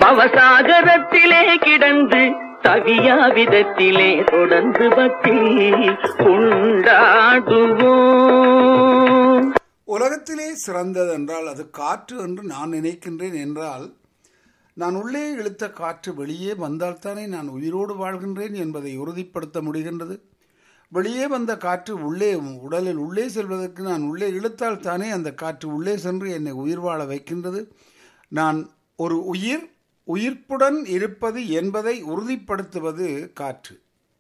பவசாகரத்திலே கிடந்து தவியா விதத்திலே தொடர்ந்து பக்தி உண்டாடுவோம் உலகத்திலே சிறந்தது என்றால் அது காற்று என்று நான் நினைக்கின்றேன் என்றால் நான் உள்ளே இழுத்த காற்று வெளியே வந்தால்தானே நான் உயிரோடு வாழ்கின்றேன் என்பதை உறுதிப்படுத்த முடிகின்றது வெளியே வந்த காற்று உள்ளே உடலில் உள்ளே செல்வதற்கு நான் உள்ளே இழுத்தால் தானே அந்த காற்று உள்ளே சென்று என்னை உயிர் வாழ வைக்கின்றது நான் ஒரு உயிர் உயிர்ப்புடன் இருப்பது என்பதை உறுதிப்படுத்துவது காற்று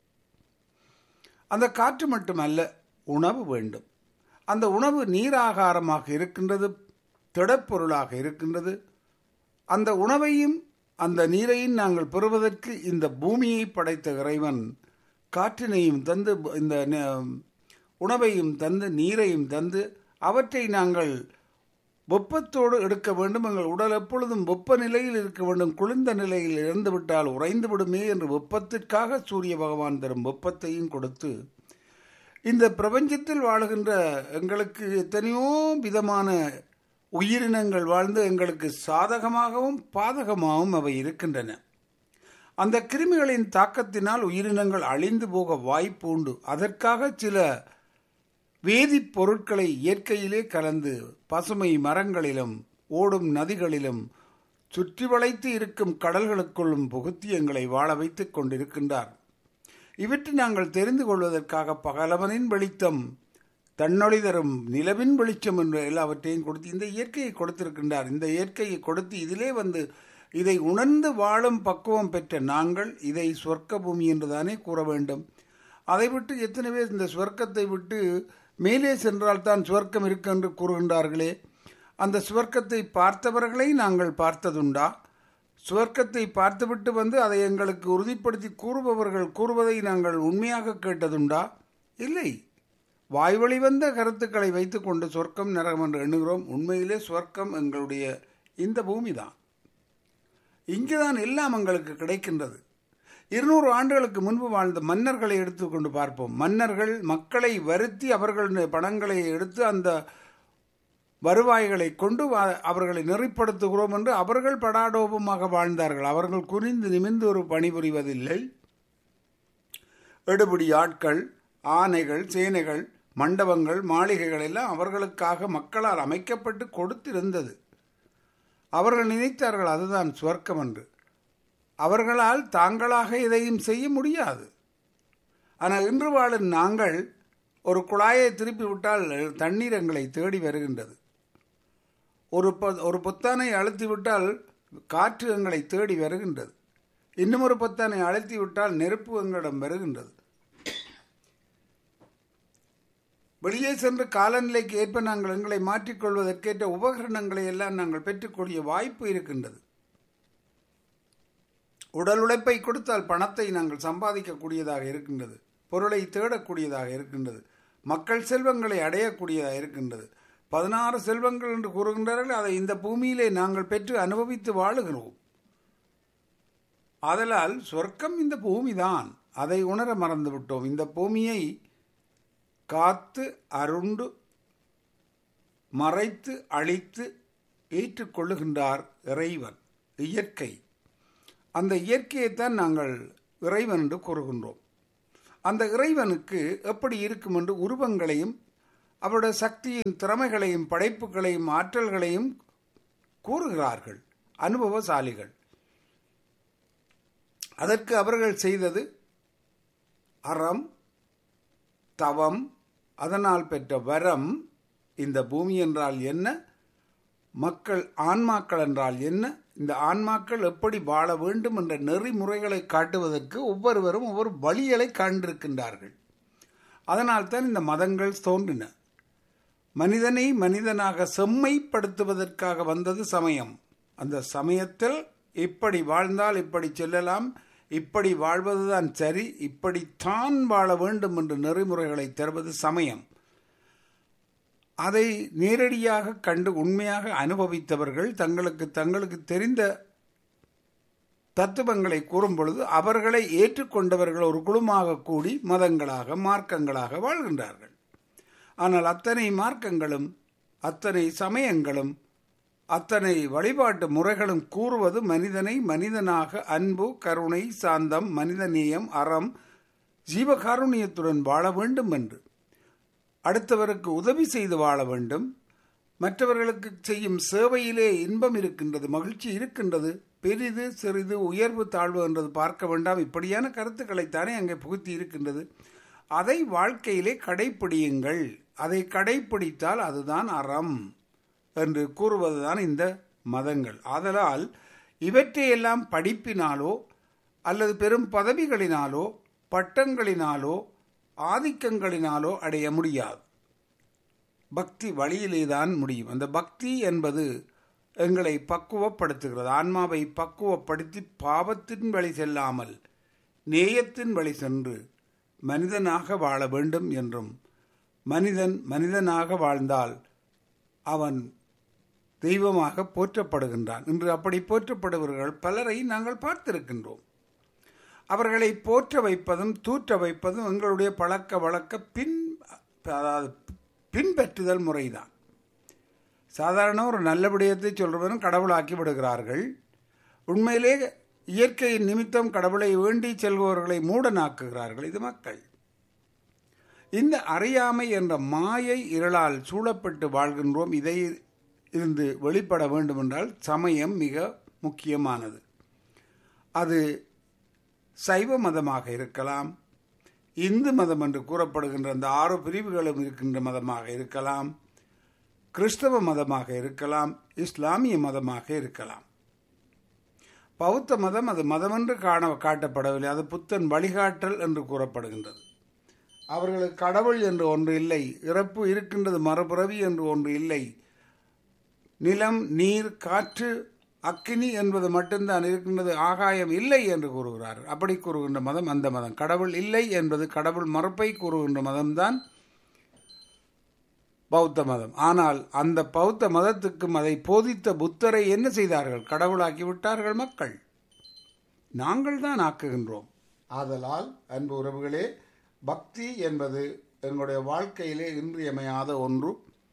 அந்த காற்று மட்டுமல்ல உணவு வேண்டும் அந்த உணவு நீராகாரமாக இருக்கின்றது திடப்பொருளாக இருக்கின்றது அந்த உணவையும் அந்த நீரையும் நாங்கள் பெறுவதற்கு இந்த பூமியை படைத்த இறைவன் காற்றினையும் தந்து இந்த ந- உணவையும் தந்து நீரையும் தந்து அவற்றை நாங்கள் வெப்பத்தோடு எடுக்க வேண்டும் எங்கள் உடல் எப்பொழுதும் வெப்ப நிலையில் இருக்க வேண்டும் குளிர்ந்த நிலையில் இறந்து விட்டால் உறைந்து விடுமே என்று வெப்பத்திற்காக சூரிய பகவான் தரும் வெப்பத்தையும் கொடுத்து இந்த பிரபஞ்சத்தில் வாழுகின்ற எங்களுக்கு எத்தனையோ விதமான உயிரினங்கள் வாழ்ந்து எங்களுக்கு சாதகமாகவும் பாதகமாகவும் அவை இருக்கின்றன அந்த கிருமிகளின் தாக்கத்தினால் உயிரினங்கள் அழிந்து போக வாய்ப்பு உண்டு அதற்காக சில வேதிப் பொருட்களை இயற்கையிலே கலந்து பசுமை மரங்களிலும் ஓடும் நதிகளிலும் சுற்றி வளைத்து இருக்கும் கடல்களுக்குள்ளும் புகுத்தி எங்களை வாழ வைத்துக் கொண்டிருக்கின்றார் இவற்றை நாங்கள் தெரிந்து கொள்வதற்காக பகலவனின் வெளிச்சம் தன்னொளி தரும் நிலவின் வெளிச்சம் என்று எல்லாவற்றையும் கொடுத்து இந்த இயற்கையை கொடுத்திருக்கின்றார் இந்த இயற்கையை கொடுத்து இதிலே வந்து இதை உணர்ந்து வாழும் பக்குவம் பெற்ற நாங்கள் இதை சொர்க்க பூமி என்றுதானே கூற வேண்டும் அதை விட்டு எத்தனை பேர் இந்த சொர்க்கத்தை விட்டு மேலே சென்றால் தான் சுவர்க்கம் இருக்கு என்று கூறுகின்றார்களே அந்த சுவர்க்கத்தை பார்த்தவர்களை நாங்கள் பார்த்ததுண்டா சுவர்க்கத்தை பார்த்துவிட்டு வந்து அதை எங்களுக்கு உறுதிப்படுத்தி கூறுபவர்கள் கூறுவதை நாங்கள் உண்மையாக கேட்டதுண்டா இல்லை வாய்வழி வந்த கருத்துக்களை வைத்துக்கொண்டு சொர்க்கம் நரகம் என்று எண்ணுகிறோம் உண்மையிலே சொர்க்கம் எங்களுடைய இந்த பூமி தான் இங்குதான் எல்லாம் எங்களுக்கு கிடைக்கின்றது இருநூறு ஆண்டுகளுக்கு முன்பு வாழ்ந்த மன்னர்களை எடுத்துக்கொண்டு பார்ப்போம் மன்னர்கள் மக்களை வருத்தி அவர்கள் பணங்களை எடுத்து அந்த வருவாய்களை கொண்டு வா- அவர்களை நெறிப்படுத்துகிறோம் என்று அவர்கள் படாடோபமாக வாழ்ந்தார்கள் அவர்கள் குனிந்து நிமிர்ந்து ஒரு பணிபுரிவதில்லை எடுபிடி ஆட்கள் ஆனைகள் சேனைகள் மண்டபங்கள் மாளிகைகள் எல்லாம் அவர்களுக்காக மக்களால் அமைக்கப்பட்டு கொடுத்திருந்தது அவர்கள் நினைத்தார்கள் அதுதான் சுவர்க்கம் என்று அவர்களால் தாங்களாக எதையும் செய்ய முடியாது ஆனால் இன்று வாழும் நாங்கள் ஒரு குழாயை திருப்பி விட்டால் தண்ணீர் எங்களை தேடி வருகின்றது ஒரு பொ- ஒரு பொத்தானை அழுத்தி விட்டால் காற்று எங்களை தேடி வருகின்றது இன்னும் ஒரு பொத்தானை அழுத்தி விட்டால் நெருப்பு எங்களிடம் வருகின்றது வெளியே சென்று காலநிலைக்கு ஏற்ப நாங்கள் எங்களை மாற்றிக்கொள்வதற்கேற்ற உபகரணங்களை எல்லாம் நாங்கள் பெற்றுக்கொள்ள வாய்ப்பு இருக்கின்றது உடல் உழைப்பை கொடுத்தால் பணத்தை நாங்கள் சம்பாதிக்கக்கூடியதாக இருக்கின்றது பொருளை தேடக்கூடியதாக இருக்கின்றது மக்கள் செல்வங்களை அடையக்கூடியதாக இருக்கின்றது பதினாறு செல்வங்கள் என்று கூறுகின்றார்கள் அதை இந்த பூமியிலே நாங்கள் பெற்று அனுபவித்து வாழுகிறோம் ஆதலால் சொர்க்கம் இந்த பூமிதான் அதை உணர மறந்து விட்டோம் இந்த பூமியை காத்து அருண்டு மறைத்து அழித்து ஏற்றுக்கொள்ளுகின்றார் இறைவன் இயற்கை அந்த இயற்கையைத்தான் நாங்கள் இறைவன் என்று கூறுகின்றோம் அந்த இறைவனுக்கு எப்படி இருக்கும் என்று உருவங்களையும் அவருடைய சக்தியின் திறமைகளையும் படைப்புகளையும் ஆற்றல்களையும் கூறுகிறார்கள் அனுபவசாலிகள் அதற்கு அவர்கள் செய்தது அறம் தவம் அதனால் பெற்ற வரம் இந்த பூமி என்றால் என்ன மக்கள் ஆன்மாக்கள் என்றால் என்ன இந்த ஆன்மாக்கள் எப்படி வாழ வேண்டும் என்ற நெறிமுறைகளை காட்டுவதற்கு ஒவ்வொருவரும் ஒவ்வொரு வழிகளை கண்டிருக்கின்றார்கள் அதனால்தான் இந்த மதங்கள் தோன்றின மனிதனை மனிதனாக செம்மைப்படுத்துவதற்காக வந்தது சமயம் அந்த சமயத்தில் இப்படி வாழ்ந்தால் இப்படி செல்லலாம் இப்படி வாழ்வதுதான் சரி இப்படித்தான் வாழ வேண்டும் என்ற நெறிமுறைகளை தருவது சமயம் அதை நேரடியாக கண்டு உண்மையாக அனுபவித்தவர்கள் தங்களுக்கு தங்களுக்கு தெரிந்த தத்துவங்களை கூறும் பொழுது அவர்களை ஏற்றுக்கொண்டவர்கள் ஒரு குழுமாக கூடி மதங்களாக மார்க்கங்களாக வாழ்கின்றார்கள் ஆனால் அத்தனை மார்க்கங்களும் அத்தனை சமயங்களும் அத்தனை வழிபாட்டு முறைகளும் கூறுவது மனிதனை மனிதனாக அன்பு கருணை சாந்தம் மனிதநேயம் அறம் ஜீவகாருண்யத்துடன் வாழ வேண்டும் என்று அடுத்தவருக்கு உதவி செய்து வாழ வேண்டும் மற்றவர்களுக்கு செய்யும் சேவையிலே இன்பம் இருக்கின்றது மகிழ்ச்சி இருக்கின்றது பெரிது சிறிது உயர்வு தாழ்வு என்றது பார்க்க வேண்டாம் இப்படியான கருத்துக்களைத்தானே அங்கே புகுத்தி இருக்கின்றது அதை வாழ்க்கையிலே கடைப்பிடியுங்கள் அதை கடைப்பிடித்தால் அதுதான் அறம் என்று கூறுவதுதான் இந்த மதங்கள் ஆதலால் இவற்றையெல்லாம் படிப்பினாலோ அல்லது பெரும் பதவிகளினாலோ பட்டங்களினாலோ ஆதிக்கங்களினாலோ அடைய முடியாது பக்தி வழியிலே தான் முடியும் அந்த பக்தி என்பது எங்களை பக்குவப்படுத்துகிறது ஆன்மாவை பக்குவப்படுத்தி பாவத்தின் வழி செல்லாமல் நேயத்தின் வழி சென்று மனிதனாக வாழ வேண்டும் என்றும் மனிதன் மனிதனாக வாழ்ந்தால் அவன் தெய்வமாக போற்றப்படுகின்றான் இன்று அப்படி போற்றப்படுபவர்கள் பலரை நாங்கள் பார்த்திருக்கின்றோம் அவர்களை போற்ற வைப்பதும் தூற்ற வைப்பதும் எங்களுடைய பழக்க வழக்க பின் அதாவது பின்பற்றுதல் முறைதான் சாதாரண ஒரு நல்ல விடயத்தை சொல்றவனும் கடவுளாக்கி விடுகிறார்கள் உண்மையிலே இயற்கையின் நிமித்தம் கடவுளை வேண்டி செல்பவர்களை மூடனாக்குகிறார்கள் இது மக்கள் இந்த அறியாமை என்ற மாயை இருளால் சூழப்பட்டு வாழ்கின்றோம் இதை இருந்து வெளிப்பட வேண்டுமென்றால் சமயம் மிக முக்கியமானது அது சைவ மதமாக இருக்கலாம் இந்து மதம் என்று கூறப்படுகின்ற அந்த ஆறு பிரிவுகளும் இருக்கின்ற மதமாக இருக்கலாம் கிறிஸ்தவ மதமாக இருக்கலாம் இஸ்லாமிய மதமாக இருக்கலாம் பௌத்த மதம் அது மதமென்று காண காட்டப்படவில்லை அது புத்தன் வழிகாட்டல் என்று கூறப்படுகின்றது அவர்களுக்கு கடவுள் என்று ஒன்று இல்லை இறப்பு இருக்கின்றது மறுபிறவி என்று ஒன்று இல்லை நிலம் நீர் காற்று அக்கினி என்பது மட்டும்தான் இருக்கின்றது ஆகாயம் இல்லை என்று கூறுகிறார் அப்படி கூறுகின்ற மதம் அந்த மதம் கடவுள் இல்லை என்பது கடவுள் மறுப்பை கூறுகின்ற மதம்தான் பௌத்த மதம் ஆனால் அந்த பௌத்த மதத்துக்கும் அதை போதித்த புத்தரை என்ன செய்தார்கள் கடவுளாக்கி விட்டார்கள் மக்கள் நாங்கள் தான் ஆக்குகின்றோம் ஆதலால் அன்பு உறவுகளே பக்தி என்பது எங்களுடைய வாழ்க்கையிலே இன்றியமையாத ஒன்று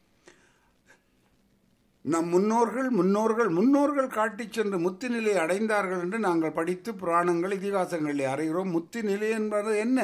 நம் முன்னோர்கள் முன்னோர்கள் முன்னோர்கள் காட்டிச் சென்று முத்தி நிலை அடைந்தார்கள் என்று நாங்கள் படித்து புராணங்கள் இதிகாசங்களில் அறிகிறோம் முத்தி நிலை என்பது என்ன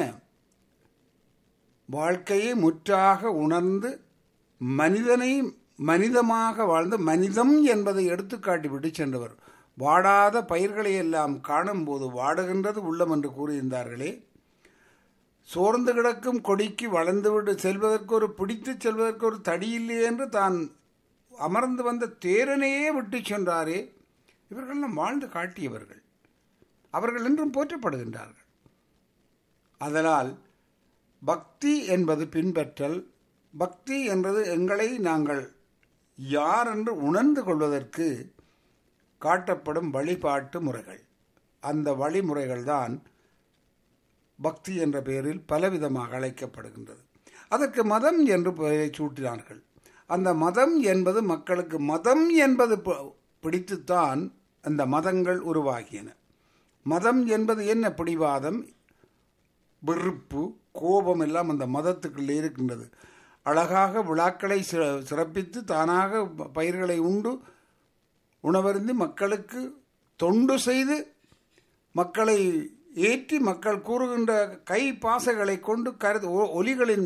வாழ்க்கையை முற்றாக உணர்ந்து மனிதனை மனிதமாக வாழ்ந்து மனிதம் என்பதை எடுத்துக்காட்டி விட்டு சென்றவர் வாடாத பயிர்களை எல்லாம் காணும்போது வாடுகின்றது உள்ளம் என்று கூறியிருந்தார்களே சோர்ந்து கிடக்கும் கொடிக்கு வளர்ந்துவிட்டு செல்வதற்கு ஒரு பிடித்து செல்வதற்கு ஒரு தடி இல்லையே என்று தான் அமர்ந்து வந்த தேரனையே விட்டு சென்றாரே இவர்களெல்லாம் வாழ்ந்து காட்டியவர்கள் அவர்கள் என்றும் போற்றப்படுகின்றார்கள் அதனால் பக்தி என்பது பின்பற்றல் பக்தி என்பது எங்களை நாங்கள் யார் என்று உணர்ந்து கொள்வதற்கு காட்டப்படும் வழிபாட்டு முறைகள் அந்த வழிமுறைகள் தான் பக்தி என்ற பெயரில் பலவிதமாக அழைக்கப்படுகின்றது அதற்கு மதம் என்று பெயரை சூட்டினார்கள் அந்த மதம் என்பது மக்களுக்கு மதம் என்பது பிடித்துத்தான் அந்த மதங்கள் உருவாகியன மதம் என்பது என்ன பிடிவாதம் வெறுப்பு கோபம் எல்லாம் அந்த மதத்துக்குள்ளே இருக்கின்றது அழகாக விழாக்களை சிறப்பித்து தானாக பயிர்களை உண்டு உணவருந்தி மக்களுக்கு தொண்டு செய்து மக்களை ஏற்றி மக்கள் கூறுகின்ற கை பாசைகளை கொண்டு கருது ஒலிகளின்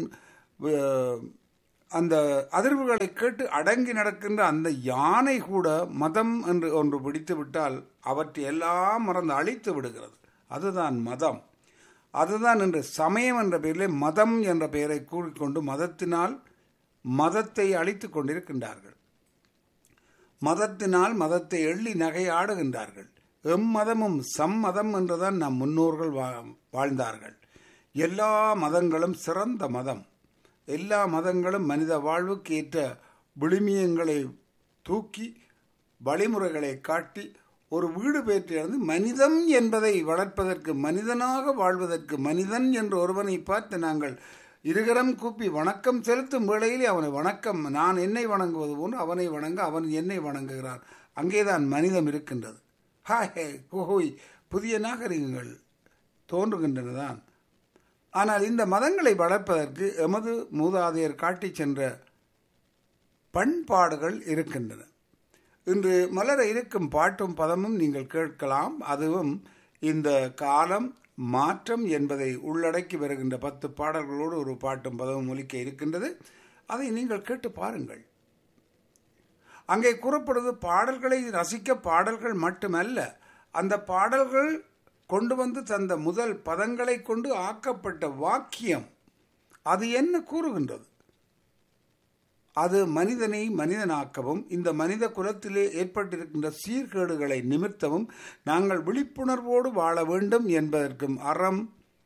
அந்த அதிர்வுகளை கேட்டு அடங்கி நடக்கின்ற அந்த யானை கூட மதம் என்று ஒன்று பிடித்து விட்டால் அவற்றை எல்லாம் மறந்து அழித்து விடுகிறது அதுதான் மதம் அதுதான் இன்று சமயம் என்ற பெயரிலே மதம் என்ற பெயரை கூறிக்கொண்டு மதத்தினால் மதத்தை அழித்து கொண்டிருக்கின்றார்கள் மதத்தினால் மதத்தை எள்ளி நகையாடுகின்றார்கள் எம்மதமும் சம்மதம் என்றுதான் நம் முன்னோர்கள் வாழ்ந்தார்கள் எல்லா மதங்களும் சிறந்த மதம் எல்லா மதங்களும் மனித வாழ்வுக்கு ஏற்ற விழுமியங்களை தூக்கி வழிமுறைகளை காட்டி ஒரு வீடு பெற்றிருந்து மனிதம் என்பதை வளர்ப்பதற்கு மனிதனாக வாழ்வதற்கு மனிதன் என்று ஒருவனை பார்த்து நாங்கள் இருகரம் கூப்பி வணக்கம் செலுத்தும் வேளையிலே அவனை வணக்கம் நான் என்னை வணங்குவது போன்று அவனை வணங்க அவன் என்னை வணங்குகிறான் அங்கேதான் மனிதம் இருக்கின்றது ஹாய் ஹோய் புதிய நாகரிகங்கள் தோன்றுகின்றனதான் ஆனால் இந்த மதங்களை வளர்ப்பதற்கு எமது மூதாதையர் காட்டி சென்ற பண்பாடுகள் இருக்கின்றன இன்று மலர இருக்கும் பாட்டும் பதமும் நீங்கள் கேட்கலாம் அதுவும் இந்த காலம் மாற்றம் என்பதை உள்ளடக்கி வருகின்ற பத்து பாடல்களோடு ஒரு பாட்டும் பதமும் ஒலிக்க இருக்கின்றது அதை நீங்கள் கேட்டு பாருங்கள் அங்கே கூறப்படுவது பாடல்களை ரசிக்க பாடல்கள் மட்டுமல்ல அந்த பாடல்கள் கொண்டு வந்து தந்த முதல் பதங்களை கொண்டு ஆக்கப்பட்ட வாக்கியம் அது என்ன கூறுகின்றது அது மனிதனை மனிதனாக்கவும் இந்த மனித குலத்திலே ஏற்பட்டிருக்கின்ற சீர்கேடுகளை நிமிர்த்தவும் நாங்கள் விழிப்புணர்வோடு வாழ வேண்டும் என்பதற்கும் அறம்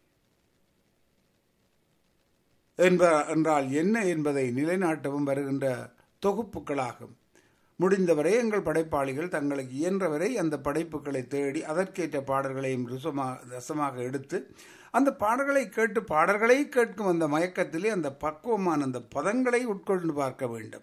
என்ப என்றால் என்ன என்பதை நிலைநாட்டவும் வருகின்ற தொகுப்புகளாகும் முடிந்தவரை எங்கள் படைப்பாளிகள் தங்களுக்கு இயன்றவரை அந்த படைப்புகளை தேடி அதற்கேற்ற பாடல்களையும் ருசமாக ரசமாக எடுத்து அந்த பாடல்களை கேட்டு பாடல்களை கேட்கும் அந்த மயக்கத்திலே அந்த பக்குவமான அந்த பதங்களை உட்கொண்டு பார்க்க வேண்டும்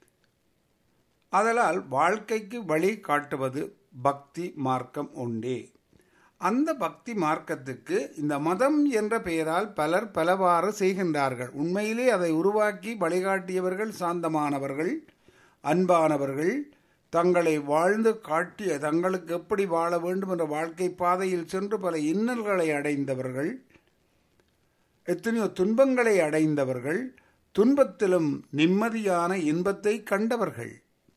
அதனால் வாழ்க்கைக்கு வழி காட்டுவது பக்தி மார்க்கம் உண்டே அந்த பக்தி மார்க்கத்துக்கு இந்த மதம் என்ற பெயரால் பலர் பலவாறு செய்கின்றார்கள் உண்மையிலே அதை உருவாக்கி வழிகாட்டியவர்கள் சாந்தமானவர்கள் அன்பானவர்கள் தங்களை வாழ்ந்து காட்டிய தங்களுக்கு எப்படி வாழ வேண்டும் என்ற வாழ்க்கை பாதையில் சென்று பல இன்னல்களை அடைந்தவர்கள் எத்தனையோ துன்பங்களை அடைந்தவர்கள் துன்பத்திலும் நிம்மதியான இன்பத்தை கண்டவர்கள்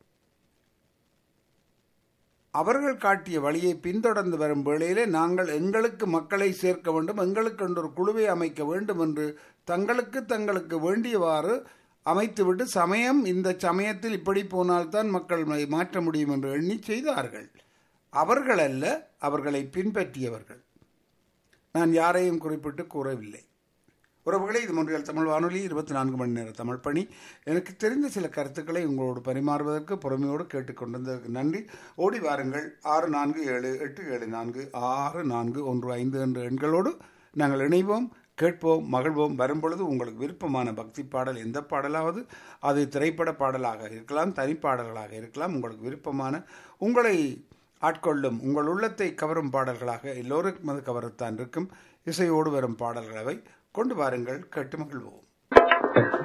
அவர்கள் காட்டிய வழியை பின்தொடர்ந்து வரும் வேளையிலே நாங்கள் எங்களுக்கு மக்களை சேர்க்க வேண்டும் எங்களுக்கு ஒரு குழுவை அமைக்க வேண்டும் என்று தங்களுக்கு தங்களுக்கு வேண்டியவாறு அமைத்துவிட்டு சமயம் இந்த சமயத்தில் இப்படி போனால்தான் மக்கள் மாற்ற முடியும் என்று எண்ணி செய்தார்கள் அவர்கள் அல்ல அவர்களை பின்பற்றியவர்கள் நான் யாரையும் குறிப்பிட்டு கூறவில்லை உறவுகளே இது மொழிகள் தமிழ் வானொலி இருபத்தி நான்கு மணி நேர தமிழ் பணி எனக்கு தெரிந்த சில கருத்துக்களை உங்களோடு பரிமாறுவதற்கு பொறுமையோடு கேட்டுக்கொண்டிருந்ததற்கு நன்றி ஓடி வாருங்கள் ஆறு நான்கு ஏழு எட்டு ஏழு நான்கு ஆறு நான்கு ஒன்று ஐந்து என்ற எண்களோடு நாங்கள் இணைவோம் கேட்போம் மகிழ்வோம் வரும்பொழுது உங்களுக்கு விருப்பமான பக்தி பாடல் எந்த பாடலாவது அது திரைப்பட பாடலாக இருக்கலாம் தனிப்பாடல்களாக இருக்கலாம் உங்களுக்கு விருப்பமான உங்களை ஆட்கொள்ளும் உங்கள் உள்ளத்தை கவரும் பாடல்களாக எல்லோருக்கும் அது கவரத்தான் இருக்கும் இசையோடு வரும் பாடல்களவை கொண்டு வாருங்கள் கேட்டு மகிழ்வோம்